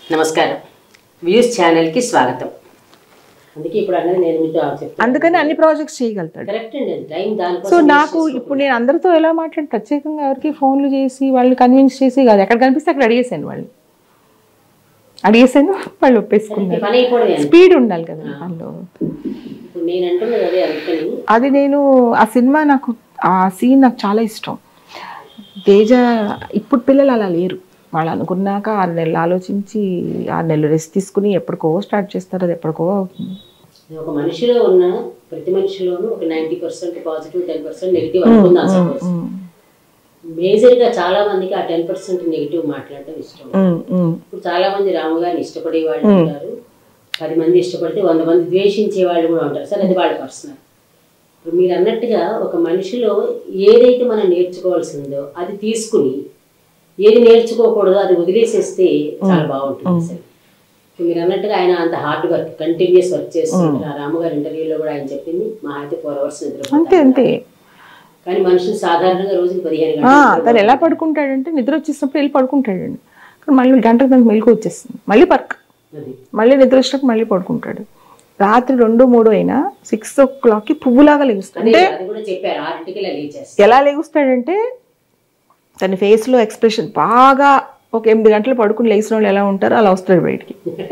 నమస్కారం వ్యూస్ ఛానల్కి స్వాగతం అందుకే ఇప్పుడు అన్నది నేను మీతో చెప్తాను అందుకని అన్ని ప్రాజెక్ట్స్ చేయగలుగుతాడు కరెక్ట్ అండి అది టైం దానికోసం సో నాకు ఇప్పుడు నేను అందరితో ఎలా మాట్లాడి ప్రత్యేకంగా ఎవరికి ఫోన్లు చేసి వాళ్ళని కన్విన్స్ చేసి కాదు ఎక్కడ కనిపిస్తే అక్కడ అడిగేసాను వాళ్ళు అడిగేసాను వాళ్ళు ఒప్పేసుకున్నారు పని అయిపోవడమే అండి. స్పీడ్ ఉండాలి కదా వాళ్ళు ఇప్పుడు నేను అంటున్నది అదే అందుకని అది నేను ఆ సినిమా నాకు ఆ సీన్ నాకు చాలా ఇష్టం తేజ ఇప్పుడు పిల్లలు అలా లేరు వాళ్ళు అనుకున్నాక ఆరు నెలలు ఆలోచించి ఆరు నెలలు రెస్ట్ తీసుకుని ఎప్పటికో స్టార్ట్ చేస్తారు అది ఎప్పటికో అవుతుంది ఒక మనిషిలో ఉన్న ప్రతి మనిషిలోనూ ఒక ninety percent positive ten percent negative అనుకుందాం సపోజ్ ఉమ్, మేజర్గా చాలా మందికి ఆ టెన్ పర్సెంట్ నెగిటివ్ మాట్లాడటం ఇష్టం ఉమ్, ఉమ్, ఇప్పుడు చాలా మంది రాము గారిని ఇష్టపడే వాళ్ళు ఉంటారు పది మంది ఇష్టపడితే వంద మంది ద్వేషించే వాళ్ళు కూడా ఉంటారు సరే అది వాళ్ళ పర్సనల్ ఇప్పుడు మీరు అన్నట్టుగా ఒక మనిషిలో ఏదైతే మనం నేర్చుకోవాల్సిందో అది తీసుకుని ఏది నేర్చుకోకూడదో అది వదిలేసేస్తే చాలా బాగుంటుంది అసలు ఇప్పుడు మీరు అన్నట్టుగా ఆయన అంత హార్డ్ వర్క్ కంటిన్యూస్ వర్క్ చేస్తున్నారు ఆ రాము గారి ఇంటర్వ్యూలో కూడా ఆయన చెప్పింది మా అయితే ఫోర్ అవర్స్ అంతే నిద్రపోతారు అంతే కానీ మనుషులు సాధారణంగా రోజుకి పదిహేను ఆ, గంటలు తను ఎలా పడుకుంటాడంటే నిద్ర వచ్చేసినప్పుడు వెళ్ళి పడుకుంటాడండి కానీ మళ్ళీ గంటకు దానికి మెలకు వచ్చేస్తుంది మళ్ళీ పర్క్ అది మళ్ళీ నిద్ర వచ్చినప్పుడు మళ్ళీ పడుకుంటాడు రాత్రి రెండు మూడు అయినా సిక్స్ ఓ క్లాక్కి పువ్వులాగా లేగుస్తాడు అదే అది కూడా చెప్పారు ఆరింటికి ఇలా లేచేస్తారు ఎలా లేగుస్తాడంటే తన ఫేస్లో ఎక్స్ప్రెషన్ బాగా ఒక ఎనిమిది గంటలు పడుకుని లేచిన వాళ్ళు ఎలా ఉంటారో అలా వస్తాడు బయటికి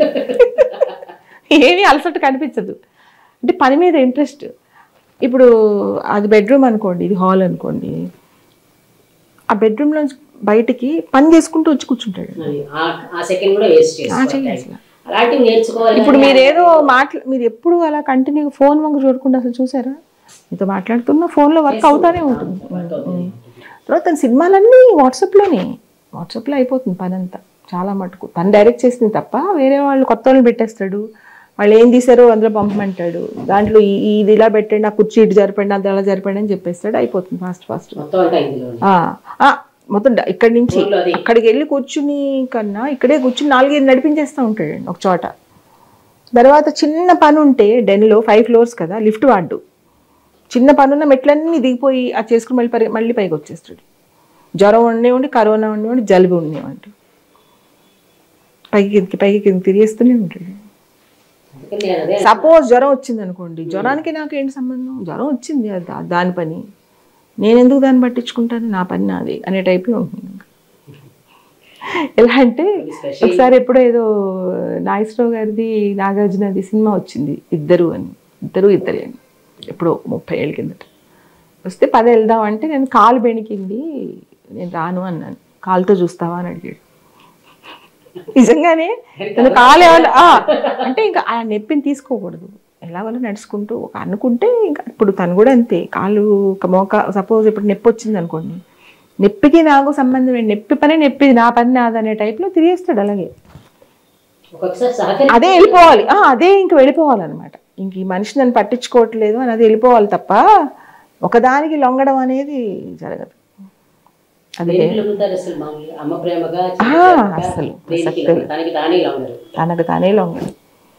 ఏమీ అలసట కనిపించదు అంటే పని మీద ఇంట్రెస్ట్ ఇప్పుడు అది బెడ్రూమ్ అనుకోండి ఇది హాల్ అనుకోండి ఆ బెడ్రూమ్లోంచి బయటికి పని చేసుకుంటూ వచ్చి కూర్చుంటాడు అది ఆ- ఆ సెకండ్ కూడా వేస్ట్ చేసుకోవాలి చేయాలి. అలాంటివి నేర్చుకోవాలి ఇప్పుడు మీరు ఏదో మాట్లా మీరు ఎప్పుడు అలా కంటిన్యూ ఫోన్ వంక చూడకుండా అసలు చూసారా మీతో మాట్లాడుతున్నా ఫోన్లో వర్క్ అవుతానే ఉంటుంది తర్వాత తన సినిమాలన్నీ వాట్సాప్లోనే వాట్సాప్లో అయిపోతుంది పని అంతా చాలా మటుకు తను డైరెక్ట్ చేసింది తప్ప వేరే వాళ్ళు కొత్త వాళ్ళని పెట్టేస్తాడు వాళ్ళు ఏం తీసారో అందులో పంపమంటాడు దాంట్లో ఈ- ఈ ఇది ఇలా పెట్టండి ఆ కుర్చీ ఇటు జరపండి అది అలా జరపండి అని చెప్పేస్తాడు అయిపోతుంది ఫాస్ట్ ఫాస్ట్ మొత్తం అంతా ఇందులో ఉంది. మొత్తం డ- ఇక్కడి నుంచి ఫోన్లో అది అక్కడికి వెళ్ళి కూర్చుని కన్నా ఇక్కడే కూర్చుని నాలుగైదు నడిపించేస్తూ ఉంటాడండి ఒక చోట తర్వాత చిన్న పని ఉంటే డెన్లో ఫైవ్ ఫ్లోర్స్ కదా లిఫ్ట్ వాడు చిన్న పని ఉన్న మెట్లన్నీ దిగిపోయి అది చేసుకుని మళ్ళీ పరి మళ్ళీ పైకి వచ్చేస్తాడు జ్వరం ఉండేవండి కరోనా ఉండేవండి జలుబు ఉండేవండి పైకి కిందకి పైకి కింద తిరిగేస్తూనే ఉంటాడు అందుకని నేను అదే సపోజ్ జ్వరం వచ్చింది అనుకోండి జ్వరానికి నాకు ఏంటి సంబంధం జ్వరం వచ్చింది అది దా- దాని పని నేను ఎందుకు దాన్ని పట్టించుకుంటాను నా పని నాది అనే టైప్లో ఉంటుంది ఇంకా. ఎలా అంటే స్పెషల్ ఒకసారి ఎప్పుడో ఏదో నాగేశ్వరరావు గారిది నాగార్జునది సినిమా వచ్చింది ఇద్దరు అని ఇద్దరు ఇద్దరే అని ఎప్పుడో ముప్పై ఏళ్ళ కిందట వస్తే పది వెళ్దాం అంటే నేను కాలు బెణికింది నేను రాను అన్నాను కాలుతో చూస్తావా అని అడిగాడు నిజంగానే తను కాలు ఏమన్నా ఆ, అంటే ఇంకా ఆ నొప్పిని తీసుకోకూడదు ఎలాగోలా నడుచుకుంటూ ఒక అనుకుంటే ఇంకా ఇప్పుడు తను కూడా అంతే కాలు ఒక మోక సపోజ్ ఇప్పుడు నొప్పి వచ్చింది అనుకోండి నొప్పికి నాకు సంబంధం ఏంటి నొప్పి పని నొప్పి నా పని నాది అనే టైప్లో తిరిగేస్తాడు అలాగే ఒక్కొక్కసారి సహకరి అదే వెళ్ళిపోవాలి ఆ, అదే ఇంక వెళ్ళిపోవాలన్నమాట ఇంక ఈ మనిషి నన్ను పట్టించుకోవట్లేదు అని అది వెళ్ళిపోవాలి తప్ప ఒకదానికి లొంగడం అనేది జరగదు అది దేనికి లొంగుతారు అసలు మామూలుగా అమ్మ ప్రేమగా ఆ, చిన్న ప్రేమగా, అసలు, దేనికి లొంగరు? తనకి తానే లొంగరు తనకు తానే లొంగడు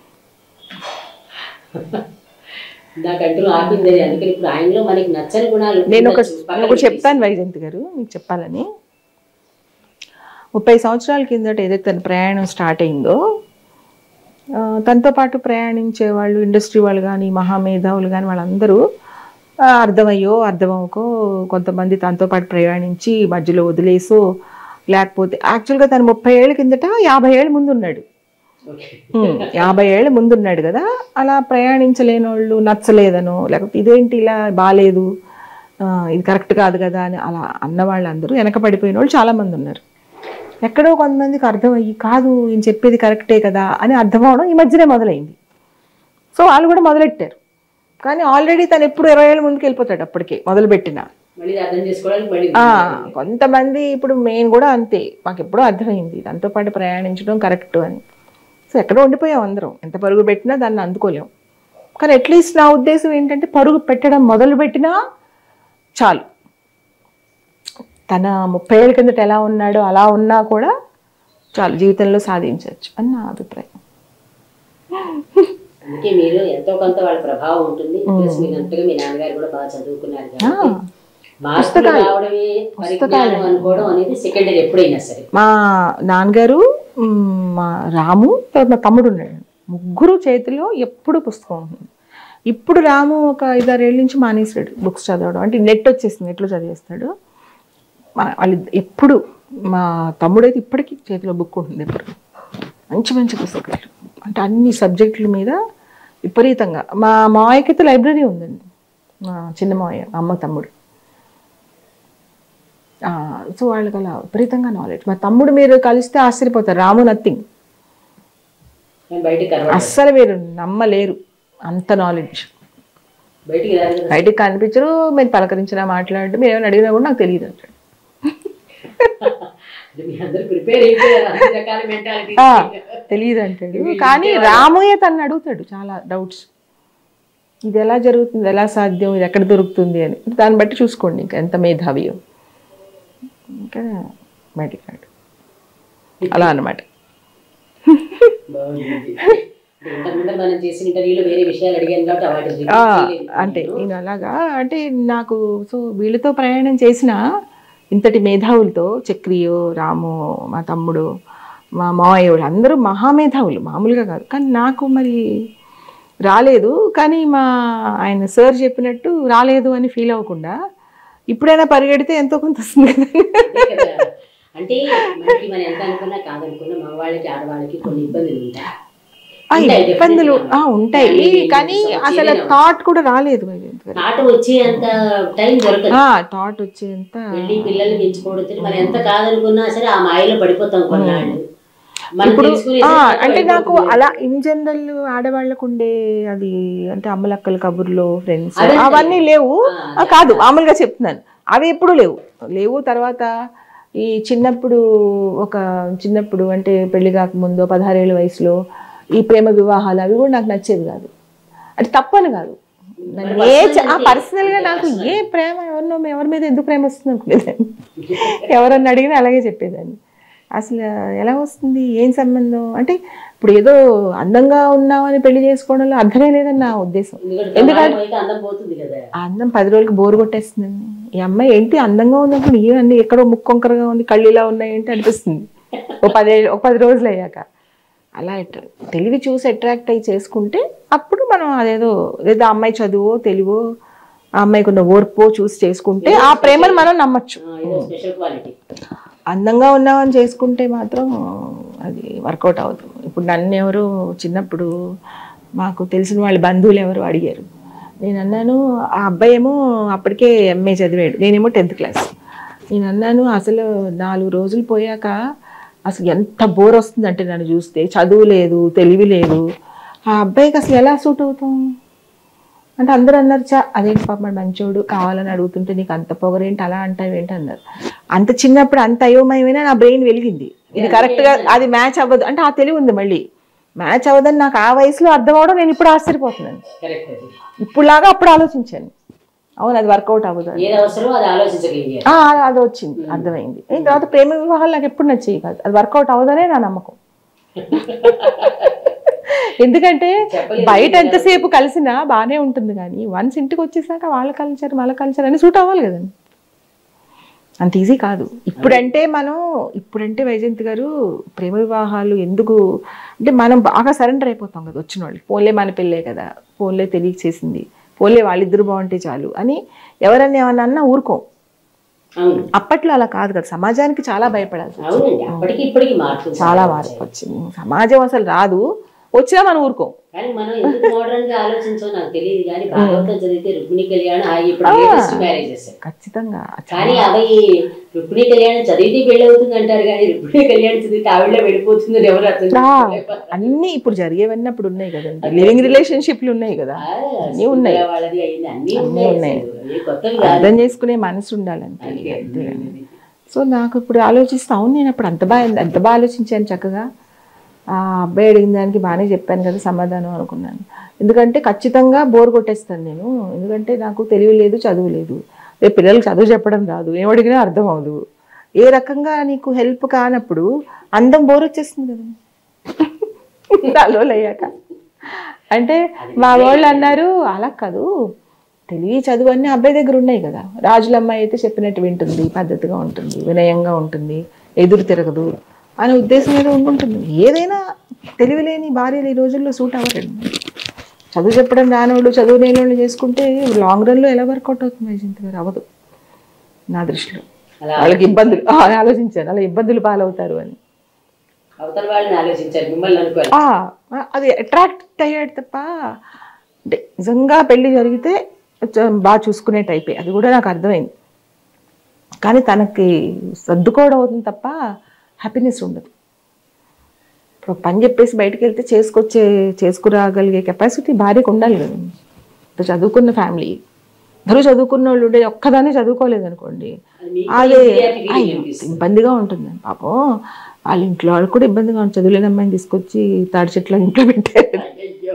నాకంటూ ఆపింది అది. అందుకని ఇప్పుడు ఆయనలో మనకి నచ్చని గుణాలు నేను ఒక ఉండొచ్చు. పక్కన నేను ఒకటి చెప్తాను వైజయంతి గారు మీకు చెప్పాలని ముప్పై సంవత్సరాల కిందట ఏదైతే తన ప్రయాణం స్టార్ట్ అయిందో ఆ, తనతో పాటు ప్రయాణించే వాళ్ళు ఇండస్ట్రీ వాళ్ళు కానీ మహామేధావులు కానీ వాళ్ళందరూ ఆ, అర్థమయ్యో అర్థమవుకో కొంతమంది తనతో పాటు ప్రయాణించి మధ్యలో వదిలేసో లేకపోతే యాక్చువల్గా తను ముప్పై ఏళ్ళ కిందట యాభై ఏళ్ళ ముందు ఉన్నాడు ఓకే. ఉమ్, యాభై ఏళ్ళు ముందున్నాడు కదా అలా ప్రయాణించలేని వాళ్ళు నచ్చలేదనో లేకపోతే ఇదేంటి ఇలా బాగాలేదు ఆ, ఇది కరెక్ట్ కాదు కదా అని అలా అన్న వాళ్ళందరూ వెనక పడిపోయిన వాళ్ళు చాలామంది ఉన్నారు ఎక్కడో కొంతమందికి అర్థమయ్యి కాదు ఈయన చెప్పేది కరెక్టే కదా అని అర్థం అవడం ఈ మధ్యనే మొదలైంది సో వాళ్ళు కూడా మొదలెట్టారు కానీ ఆల్రెడీ తను ఎప్పుడు ఇరవై ఏళ్ళ ముందుకు వెళ్ళిపోతాడు అప్పటికే మొదలుపెట్టిన మళ్ళీ ఇది అర్థం చేసుకోవడానికి మళ్ళీ ఆ, కొంతమంది ఇప్పుడు మెయిన్ కూడా అంతే మాకు ఎప్పుడో అర్థమైంది దాంతో పాటు ప్రయాణించడం కరెక్ట్ అని సో ఎక్కడో ఉండిపోయాం అందరం ఎంత పరుగు పెట్టినా దాన్ని అందుకోలేం కానీ అట్లీస్ట్ నా ఉద్దేశం ఏంటంటే పరుగు పెట్టడం మొదలు పెట్టినా చాలు తన ముప్పై ఏళ్ళ కిందట ఎలా ఉన్నాడో అలా ఉన్నా కూడా చాలు జీవితంలో సాధించవచ్చు అని నా అభిప్రాయం అందుకే మీరు ఎంతో కొంత వాళ్ళ ప్రభావం ఉంటుంది ప్లస్ మీరు అంతగా మీ నాన్నగారు కూడా బాగా చదువుకున్నారు కాబట్టి మార్కులు రావడమే పరిజ్ఞానం అనుకోవడం అనేది సెకండరీ ఎప్పుడైనా సరే మా నాన్నగారు మ్, మా రాము తర్వాత మా తమ్ముడు ఉన్నాడు ముగ్గురు చేతిలో ఎప్పుడు పుస్తకం ఉంటుంది ఇప్పుడు రాము ఒక ఐదారేళ్ళ నుంచి మానేసాడు బుక్స్ చదవడం అంటే నెట్ వచ్చేసింది నెట్లో చదివేస్తాడు మన వాళ్ళు ఎప్పుడు మా తమ్ముడైతే ఇప్పటికీ చేతిలో బుక్ ఉంటుంది ఎప్పుడు మంచి మంచి పుస్తకాలు అంటే అన్ని సబ్జెక్టుల మీద విపరీతంగా మా మావయ్యకి అయితే లైబ్రరీ ఉందండి మా చిన్న మావయ్య మా అమ్మ తమ్ముడు ఆ, సో వాళ్ళకి అలా విపరీతంగా నాలెడ్జ్ మా తమ్ముడు మీరు కలిస్తే ఆశ్చర్యపోతారు రాము నథింగ్ నేను బయటికి కనబడ అస్సలు మీరు నమ్మలేరు అంత నాలెడ్జ్ బయటికి రాదు కదా. బయటికి కనిపించరు మీరు పలకరించినా మాట్లాడడం మీరు ఏమైనా అడిగినా కూడా నాకు తెలియదు అంటాడు అది మీ అందరు ప్రిపేర్ అయిపోయారు అన్ని రకాల మెంటాలిటీ ఆ, తెలియదు అంటాడు కానీ రామయ్య తను అడుగుతాడు చాలా డౌట్స్ ఇది ఎలా జరుగుతుంది ఎలా సాధ్యం ఇది ఎక్కడ దొరుకుతుంది అని దాన్ని బట్టి చూసుకోండి ఇంకా ఎంత మేధావియో ఇంకా బయటికి రాడు అలా అన్నమాట బాగుంది ఇది. ఇంతకుముందు మనం చేసిన ఇంటర్వ్యూలో వేరే విషయాలు అడిగాను కాబట్టి వాటి రిపీట్ ఆ, చేయలేదు. అంటే నేను అలాగా అంటే నాకు సో వీళ్ళతో ప్రయాణం చేసిన ఇంతటి మేధావులతో చక్రియో రాము మా తమ్ముడు మా మావయ్య వాళ్ళు అందరూ మహామేధావులు మామూలుగా కాదు కానీ నాకు మరి రాలేదు కానీ మా ఆయన సార్ చెప్పినట్టు రాలేదు అని ఫీల్ అవ్వకుండా ఇప్పుడైనా పరిగెడితే ఎంతో కొంత వస్తుంది కదా. అంతే కదా. అంటే మనకి మనం ఎంత అనుకున్నా కాదనుకున్నా మగవాళ్ళకి ఆడవాళ్ళకి కొన్ని ఇబ్బందులు ఉంటాయి ఆ ఉంటాయి, ఇబ్బందులు definitely. ఆ, ఉంటాయి కానీ కానీ అసలు ఏదైనా థాట్ కూడా రాలేదు మరి ఇంతవరకు. ఆట వచ్చేంత టైం దొరకదు ఆ థాట్ వచ్చేంత వెళ్ళి పిల్లల్ని పెంచుకోవడం మనం ఎంత కాదనుకున్నా సరే ఆ మాయలో పడిపోతాం కొన్నాళ్ళు మనం ఇప్పుడు తెలుసుకునే ఆ, సరికి అంటే నాకు పడిపోతుంది. అలా ఇన్ జనరల్ ఆడవాళ్ళకు ఉండే అది అంటే అమ్మలక్కల కబుర్లో ఫ్రెండ్స్ అదే. అవన్నీ లేవు ఆ, ఆ, కాదు మామూలుగా చెప్తున్నాను అవి ఎప్పుడు లేవు లేవు తర్వాత ఈ చిన్నప్పుడు ఒక చిన్నప్పుడు అంటే పెళ్లి కాకముందు పదహారేళ్ళ వయసులో ఈ ప్రేమ వివాహాలు అవి కూడా నాకు నచ్చేవి కాదు అంటే తప్పని కాదు నన్ను ఏ చ- ఆ పర్సనల్ గా నాకు ఏ ప్రేమ ఎవరినో ఎవరి మీద ఎందుకు ప్రేమ వస్తుంది అనుకునేదాన్ని ఎవరన్నా అడిగినా అలాగే చెప్పేదాన్ని అసలు ఎలా వస్తుంది ఏం సంబంధం అంటే ఇప్పుడు ఏదో అందంగా ఉన్నామని పెళ్లి చేసుకోవడంలో అర్థమే లేదని నా ఉద్దేశం ఎందుకంటే ప్రమాదం అయితే అందం పోతుంది కదా ఆ అందం పది రోజులకి బోరు కొట్టేస్తుందండి ఈ అమ్మాయి ఏంటి అందంగా ఉంది అనుకుని ఏ అన్ని ఎక్కడో ముక్కొంకరగా ఉంది కళ్ళు ఇలా ఉన్నాయి ఏంటి అనిపిస్తుంది ఒక పది ఒక పది రోజులు అయ్యాక అలా అట్రా- తెలివి చూసి అట్రాక్ట్ అయ్యి చేసుకుంటే అప్పుడు మనం అదేదో లేదా అమ్మాయి చదువో తెలివో ఆ అమ్మాయికి ఉన్న ఓర్పో చూసి చేసుకుంటే ఆ ప్రేమను మనం నమ్మచ్చు ఆ, ఇదో స్పెషల్ క్వాలిటీ అందంగా ఉన్నామని చేసుకుంటే మాత్రం అది వర్కౌట్ అవుతుంది ఇప్పుడు నన్ను ఎవరు చిన్నప్పుడు మాకు తెలిసిన వాళ్ళ బంధువులు ఎవరు అడిగారు నేను అన్నాను ఆ అబ్బాయి ఏమో అప్పటికే ఎంఏ చదివాడు నేనేమో టెన్త్ క్లాస్ నేను అన్నాను అసలు నాలుగు రోజులు పోయాక అసలు ఎంత బోర్ వస్తుందంటే నన్ను చూస్తే చదువు లేదు తెలివి లేదు ఆ అబ్బాయికి అసలు ఎలా సూట్ అవుతాం అంటే అందరూ అన్నారు చా అదేంటి పాప మరి మంచోడు కావాలని అడుగుతుంటే నీకు అంత పొగరేంటి అలా అంటావు ఏంటి అన్నారు అంత చిన్నప్పుడు అంత అయోమయమైనా నా బ్రెయిన్ వెలిగింది ఇది కరెక్ట్ గా అది మ్యాచ్ అవ్వదు అంటే ఆ తెలివి ఉంది మళ్ళీ మ్యాచ్ అవ్వదని నాకు ఆ వయసులో అర్థం అవడం నేను ఇప్పుడు ఆశ్చర్యపోతున్నాను కరెక్ట్ అది ఇప్పుడులాగా అప్పుడు ఆలోచించాను అవును అది వర్కౌట్ అవ్వదు అని. ఏది అవసరమో అది ఆలోచించగలిగారు ఆ, అది వచ్చింది అర్థమైంది అయిన తర్వాత ప్రేమ వివాహాలు నాకు ఎప్పుడు నచ్చేవి కాదు అది వర్కౌట్ అవ్వదనే నా నమ్మకం ఎందుకంటే చెప్పలేదు బయట ఎంతసేపు కలిసినా బాగానే ఉంటుంది కానీ వన్స్ ఇంటికి వచ్చేసాక వాళ్ళ కల్చర్ వాళ్ళ కల్చర్ అని సూట్ అవ్వాలి కదండి అంత ఈజీ కాదు ఇప్పుడంటే మనం ఇప్పుడంటే వైజయంతి గారు ప్రేమ వివాహాలు ఎందుకు అంటే మనం బాగా సరెండర్ అయిపోతాం కదా వచ్చిన వాళ్ళు పోన్లే మన పెళ్ళే కదా పోన్లే తెలియక చేసింది పోన్లే వాళ్ళిద్దరు బాగుంటే చాలు అని ఎవరన్నా ఏమన్నా అన్నా ఊరుకోం అవును అప్పట్లో అలా కాదు కదా సమాజానికి చాలా భయపడాల్సి వచ్చింది. అవునండి అప్పటికి ఇప్పటికి మార్పు చాలా మార్పు వచ్చింది సమాజం అసలు రాదు వచ్చినా మనం ఊరుకోం కానీ మనం ఎందుకు మోడర్న్ గా ఆలోచించో నాకు తెలియదు కానీ భాగవతం చదివితే రుక్మిణి కళ్యాణం ఆ ఇప్పుడు లేటెస్ట్ మ్యారేజెస్ ఖచ్చితంగా కానీ అవి రుక్మిణి కళ్యాణం చదివితే పెళ్లి అవుతుంది అంటారు కానీ రుక్మిణి కళ్యాణం చదివితే ఆవిడ వెళ్ళిపోతుంది అని ఎవరు అర్థం ఆ, చేసుకోలేరు. అన్ని ఇప్పుడు జరిగేవన్నీ అప్పుడు ఉన్నాయి కదండి లివింగ్ రిలేషన్షిప్లు ఉన్నాయి కదా ఆ, అన్నీ ఉన్నాయి. సుందర వాళ్ళది అయింది అన్ని ఉన్నాయి ఉన్నాయి. అసలు. ఏ కొత్తవి కాదు అర్థం చేసుకునే మనసు ఉండాలంతే అంతే. అంతేగాని. సో నాకు ఇప్పుడు ఆలోచిస్తే అవును నేను అప్పుడు అంత బాగా ఎంత బాగా ఆలోచించాను చక్కగా ఆ అబ్బాయి అడిగిన దానికి బాగానే చెప్పాను కదా సమాధానం అనుకున్నాను ఎందుకంటే ఖచ్చితంగా బోర్ కొట్టేస్తాను నేను ఎందుకంటే నాకు తెలివి లేదు చదువు లేదు రేపు పిల్లలకు చదువు చెప్పడం రాదు ఏం అడిగినా అర్థం అవ్వదు ఏ రకంగా నీకు హెల్ప్ కానప్పుడు అందం బోర్ వచ్చేస్తుంది కదా తలోలు అయ్యాక అంటే మా వాళ్ళు అన్నారు అలా కాదు తెలివి చదువు అన్నీ అబ్బాయి దగ్గర ఉన్నాయి కదా రాజుల అమ్మాయి అయితే చెప్పినట్టు వింటుంది పద్ధతిగా ఉంటుంది వినయంగా ఉంటుంది ఎదురు తిరగదు అనే ఉద్దేశం ఏదో ఉండుంటుంది ఏదైనా తెలివిలేని భార్యలు ఈ రోజుల్లో సూట్ అవ్వరండి చదువు చెప్పడం రానోళ్ళు చదువు లేని వాళ్ళు చేసుకుంటే లాంగ్ రన్లో ఎలా వర్కౌట్ అవుతుంది వైజయంతి గారు అవ్వదు నా దృష్టిలో అలా వాళ్ళకి ఇబ్బందులు ఆ, ఆలోచించాను అలా ఇబ్బందులు పాలవుతారు అని అవతల వాళ్ళని ఆలోచించారు మిమ్మల్ని అనుకోవాలి ఆ, అది అట్రాక్ట్ అయ్యాడు తప్ప అంటే నిజంగా పెళ్లి జరిగితే చ- బాగా చూసుకునే టైపే అది కూడా నాకు అర్థమైంది కానీ తనకి సర్దుకోవడం అవుతుంది తప్ప హ్యాపీనెస్ ఉండదు ఇప్పుడు ఒక పని చెప్పేసి బయటకు వెళ్తే చేసుకొచ్చే చేసుకురాగలిగే కెపాసిటీ భార్యకు ఉండాలి కదా ఇప్పుడు చదువుకున్న ఫ్యామిలీ అందరూ చదువుకున్న వాళ్ళు ఉండే ఒక్కదాన్ని చదువుకోలేదు అనుకోండి అది మీకు అదే inferiority feeling అయ్యో, అనిపిస్తుంది. ఇబ్బందిగా ఉంటుంది పాపం వాళ్ళ ఇంట్లో వాళ్ళు కూడా ఇబ్బందిగా ఉంటుంది చదువులేని అమ్మాయిని తీసుకొచ్చి తాడి చెట్ల ఇంట్లో పెట్టారు అయ్యో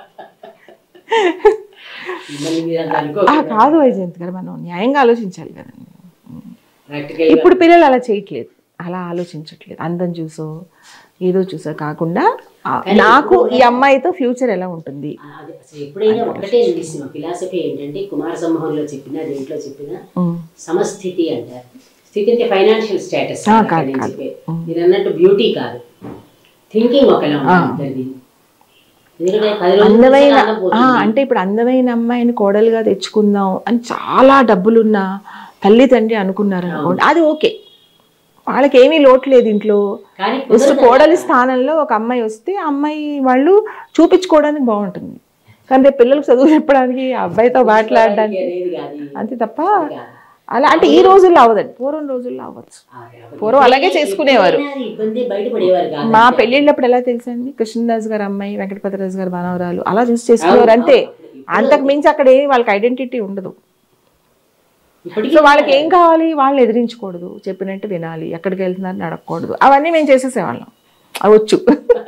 మిమ్మల్ని మీరు అంత అనుకో ఆ, కాదు వైజయంత్ గారు మనం న్యాయంగా ఆలోచించాలి కదండి ప్రాక్టికల్ ఇప్పుడు పిల్లలు అలా చేయట్లేదు అలా ఆలోచించట్లేదు అందం చూసో ఏదో చూసో కాకుండా ఆ, నాకు ఈ అమ్మాయితో ఫ్యూచర్ ఎలా ఉంటుంది అది అసలు ఎప్పుడైనా ఒక్కటే తెలిసిన ఫిలాసఫీ ఏంటంటే కుమార సంభవంలో చెప్పినా దేంట్లో చెప్పినా ఉమ్, సమస్థితి అంటారు స్థితి అంటే ఫైనాన్షియల్ స్టేటస్ ఆ, కాదు, కాదు. మీరు అన్నట్టు బ్యూటీ కాదు థింకింగ్ ఒకలా ఉంటుంది ఇద్దరిది. ఎందుకంటే పది రోజులు అందమైన చూసినా ఆనందం ఆ, పోతుంది. అంటే ఇప్పుడు అందమైన అమ్మాయిని కోడలుగా తెచ్చుకుందాం అని చాలా డబ్బులున్న తల్లి తండ్రి అనుకున్నారు అనుకోండి అది ఓకే వాళ్ళకి ఏమీ లోటు లేదు ఇంట్లో కానీ జస్ట్ కోడలి స్థానంలో ఒక అమ్మాయి వస్తే ఆ అమ్మాయి వాళ్ళు చూపించుకోవడానికి బాగుంటుంది కానీ రేపు పిల్లలకు చదువు చెప్పడానికి ఆ అబ్బాయితో మాట్లాడడానికి అనేది కాదు అంతే తప్ప కాదు. అలా అంటే ఈ రోజుల్లో అవ్వదండి పూర్వం రోజుల్లో అవ్వచ్చు ఆ, కాబట్టి పూర్వం అలాగే చేసుకునేవారు ఎప్పుడైనా అది ఇబ్బంది బయటపడేవారు కాదు మా పెళ్ళిళ్ళప్పుడు ఎలా తెలుసండి కృష్ణదాస్ గారు అమ్మాయి వెంకటపతిరాజు గారు మనవరాలు అలా చూసి చేసుకునేవారు అంతే అంతకు మించి అక్కడ ఏమి వాళ్ళకి ఐడెంటిటీ ఉండదు ఇప్పటికీ సో వాళ్ళకి ఏం కావాలి వాళ్ళని ఎదిరించకూడదు చెప్పినట్టు వినాలి ఎక్కడికి వెళ్తున్నారు నడకూడదు అవన్నీ మేము చేసేసేవాళ్ళం అవి వచ్చు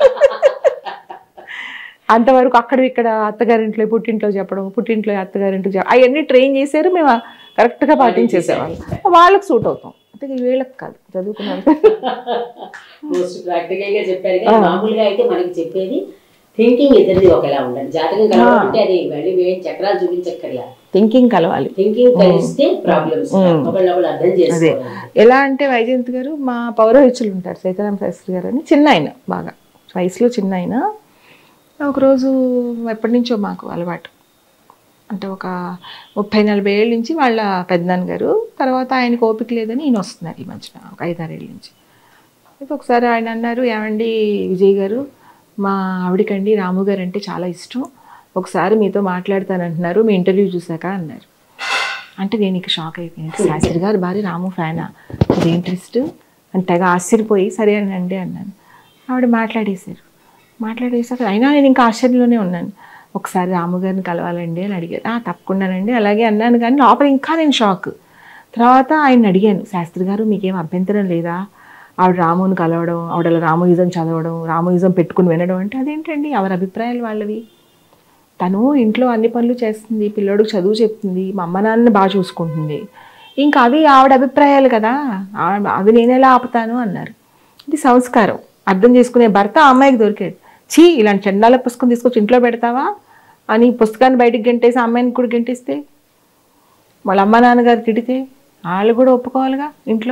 అంతవరకు అక్కడ ఇక్కడ అత్తగారింట్లో పుట్టింట్లో చెప్పడం పుట్టింట్లో అత్తగారింట్లో చెప్పడం అవన్నీ ట్రైన్ చేశారు మేము కరెక్ట్గా పాటించేసేవాళ్ళం వాళ్ళకి సూట్ అవుతాం అంటే వీళ్ళకి కాదు చదువుకున్న వాళ్ళకి. మోస్ట్ ప్రాక్టికల్ గా చెప్పారు కానీ మామూలుగా అయితే మనకి చెప్పేది థింకింగ్ ఇద్దరిది ఒకలా ఉండాలి జాతకం కలవాలంటే అది మళ్ళీ మేము చక్రాలు చూపించక్కర్లా థింకింగ్ కలవాలి థింకింగ్ కలిస్తే ప్రాబ్లమ్స్ ఒకళ్ళొకళ్ళు అర్థం చేసుకోవాలి ఎలా అంటే వైజయంత్ గారు మా పౌరోహిత్యులు ఉంటారు సీతారామ శాస్త్రి గారు అని చిన్న ఆయన బాగా వయసులో చిన్న ఆయన ఒకరోజు ఎప్పటి నుంచో మాకు అలవాటు అంటే ఒక ముప్పై నలభై ఏళ్ళ నుంచి వాళ్ళ పెద్దనాన్న గారు తర్వాత ఆయనకు ఓపిక లేదని ఈయన వస్తున్నారు ఈ మధ్యన ఒక ఐదారేళ్ళ నుంచి అయితే ఒకసారి ఆయన అన్నారు ఏమండి విజయ్ గారు మా ఆవిడకండి రాము గారు అంటే చాలా ఇష్టం ఒకసారి మీతో మాట్లాడతానంటున్నారు మీ ఇంటర్వ్యూ చూశాక అన్నారు అంటే నేను ఇక షాక్ అయిపోయింది శాస్త్రి గారు భార్య రాము ఫ్యానా అది ఇంట్రెస్ట్ అని తెగ ఆశ్చర్యపోయి సరే అనండి అన్నాను ఆవిడ మాట్లాడేశారు మాట్లాడేసాక అయినా నేను ఇంకా ఆశ్చర్యంలోనే ఉన్నాను ఒకసారి రాము గారిని కలవాలండి అని అడిగారు "ఆ, తప్పకుండానండి అలాగే అన్నాను కానీ లోపల ఇంకా నేను షాక్ తర్వాత ఆయన అడిగాను శాస్త్రి గారు మీకేం అభ్యంతరం లేదా ఆవిడ రాముని కలవడం ఆవిడ రామయుజం చదవడం రామయుజం పెట్టుకుని వినడం అంటే అదేంటండి ఎవరి అభిప్రాయాలు వాళ్ళవి తను ఇంట్లో అన్ని పనులు చేస్తుంది పిల్లోడికి చదువు చెప్తుంది మా అమ్మ నాన్నని బాగా చూసుకుంటుంది ఇంకా అవి ఆవిడ అభిప్రాయాలు కదా ఆ- అవి నేను ఎలా ఆపుతాను అన్నారు ఇది సంస్కారం అర్థం చేసుకునే భర్త ఆ అమ్మాయికి దొరికాడు చీ ఇలాంటి చండాల పుస్తకం తీసుకొచ్చి ఇంట్లో పెడతావా అని పుస్తకాన్ని బయటికి గంటేసి ఆ అమ్మాయిని కూడా గంటేస్తే వాళ్ళ అమ్మ నాన్నగారు తిడితే వాళ్ళు కూడా ఒప్పుకోవాలిగా ఇంట్లో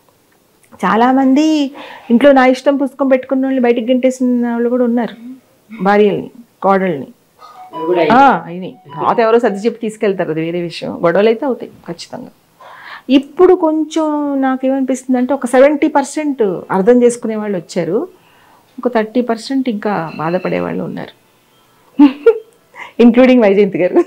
చాలామంది ఇంట్లో నా ఇష్టం పుస్తకం పెట్టుకున్న వాళ్ళు బయటికి గంటేసిన వాళ్ళు కూడా ఉన్నారు భార్యల్ని కోడల్ని అవి కూడా ఆ, అయినాయి తర్వాత ఎవరో సర్ది చెప్పి తీసుకెళ్తారు అది వేరే విషయం గొడవలు అయితే అవుతాయి ఖచ్చితంగా ఇప్పుడు కొంచెం నాకేమనిపిస్తుంది అంటే ఒక సెవెంటీ పర్సెంట్ అర్థం చేసుకునే వాళ్ళు వచ్చారు ఒక థర్టీ పర్సెంట్ ఇంకా బాధపడే వాళ్ళు ఉన్నారు ఇంక్లూడింగ్ వైజయంతి గారు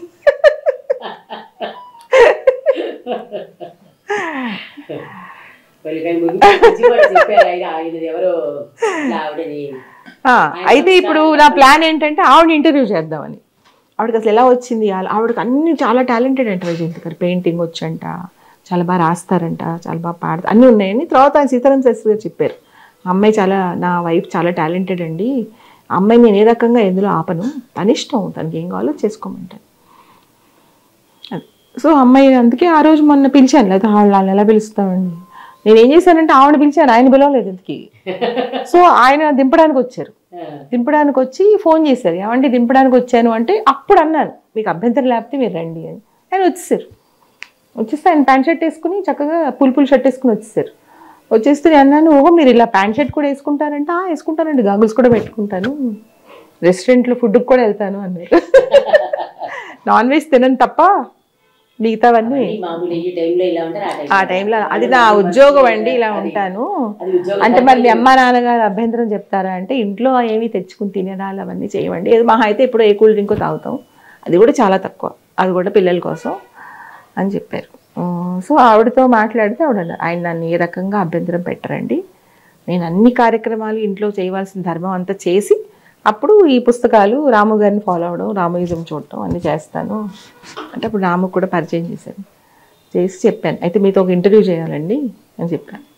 వాళ్ళు కానీ ముగింపు మంచి కూడా చెప్పారు ఆయన ఆయనది ఎవరో ఇట్లా ఆవిడని ఆ, అయితే ఇప్పుడు నా ప్లాన్ ఏంటంటే ఆవిడ ఇంటర్వ్యూ చేద్దామని ఆవిడకి అసలు ఎలా వచ్చింది ఆ- ఆవిడకి అన్ని చాలా టాలెంటెడ్ అంట వైజయంతి గారు పెయింటింగ్ వచ్చంట చాలా బాగా రాస్తారంట చాలా బాగా పాడతారు అన్నీ ఉన్నాయని తర్వాత ఆయన సీతారాం శాస్త్రి గారు చెప్పారు "ఆ అమ్మాయి చాలా నా వైఫ్ చాలా టాలెంటెడ్ అండి ఆ అమ్మాయి నేను ఏ రకంగా ఎందులో ఆపను తన ఇష్టం తనకి ఏం కావాలో చేసుకోమంటాను అది. సో అమ్మాయి అందుకే ఆ రోజు మొన్న పిలిచాను లేదా వాళ్ళని ఎలా పిలుస్తామండి నేను ఏం చేశానంటే ఆవిడ పిలిచాను ఆయన పిలవలేదు ఇంతకి సో ఆయన దింపడానికి వచ్చారు ఆ, దింపడానికి వచ్చి ఫోన్ చేశారు ఏమంటే దింపడానికి వచ్చాను అంటే అప్పుడు అన్నాను మీకు అభ్యంతరం లేకపోతే మీరు రండి అని ఆయన వచ్చేసారు వచ్చేస్తే ఆయన ప్యాంట్ షర్ట్ వేసుకుని చక్కగా పుల్ పుల్ షర్ట్ వేసుకుని వచ్చేసారు వచ్చేస్తే నేను అన్నాను ఓహో మీరు ఇలా ప్యాంట్ షర్ట్ కూడా వేసుకుంటారంటే "ఆ, వేసుకుంటానండి గాగుల్స్ కూడా పెట్టుకుంటాను రెస్టారెంట్లో ఫుడ్కి కూడా వెళ్తాను అన్నారు నాన్ వెజ్ తినను తప్ప మిగతావన్నీ ఈ మామూలు ఈ టైంలో ఇలా ఉంటారు ఆ ఆ టైంలో అది నా ఉద్యోగం అండి ఇలా ఉంటాను అది ఉద్యోగం అంటే మరి మీ అమ్మ నాన్నగారు అభ్యంతరం చెప్తారా అంటే ఇంట్లో ఏమి తెచ్చుకుని తినడాలు అవన్నీ చేయమండి ఏదో మహా అయితే ఇప్పుడు ఏ కూల్ డ్రింక్ తాగుతాం అది కూడా చాలా తక్కువ అది కూడా పిల్లల కోసం అని చెప్పారు ఆ, సో ఆవిడతో మాట్లాడితే ఆవిడ అన్నారు, ఆయన నన్ను ఏ రకంగా అభ్యంతరం పెట్టరండి నేను అన్ని కార్యక్రమాలు ఇంట్లో చేయవలసిన ధర్మం అంతా చేసి అప్పుడు ఈ పుస్తకాలు రాము గారిని ఫాలో అవడం రామయుజం చూడటం అన్నీ చేస్తాను అంటే అప్పుడు రాము కూడా పరిచయం చేశాను చేసి చెప్పాను అయితే మీతో ఒక ఇంటర్వ్యూ చేయాలండి అని చెప్పాను